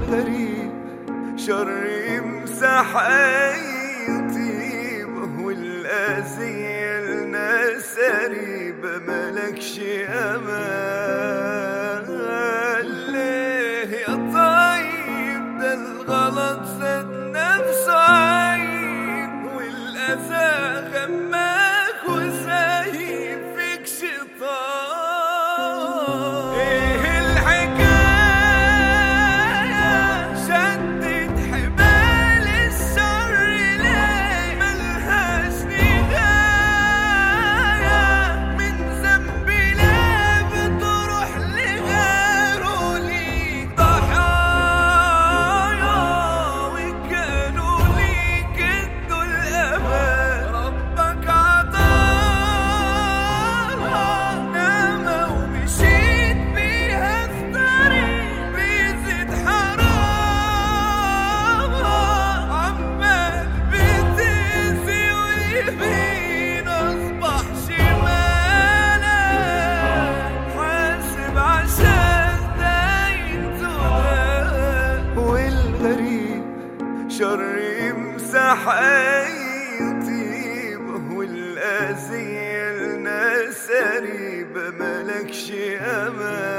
والغريب شر يمسح أي طيبة والأذية الناس قريبة ملكش أمان ليه يا طيب ده الغلط زاد نفسه عيب والأذى غماك وسايب فيك شيطان ايه الحكاية شدت حبال الشر ليه ملهاش نهاية من ذنبي ليه بتروح لغيره ليك ضحايا وكانوا ليك ادوا الأمان ربك عطاها نعمة ومشيت بيها في طريق بيزيد حرامها عمال بتأذي ويمين أصبح شمالك حاسب عشان داين تبان والغريب شر يمسح أي طيبة والأذية الناس قريبة ملكش أمان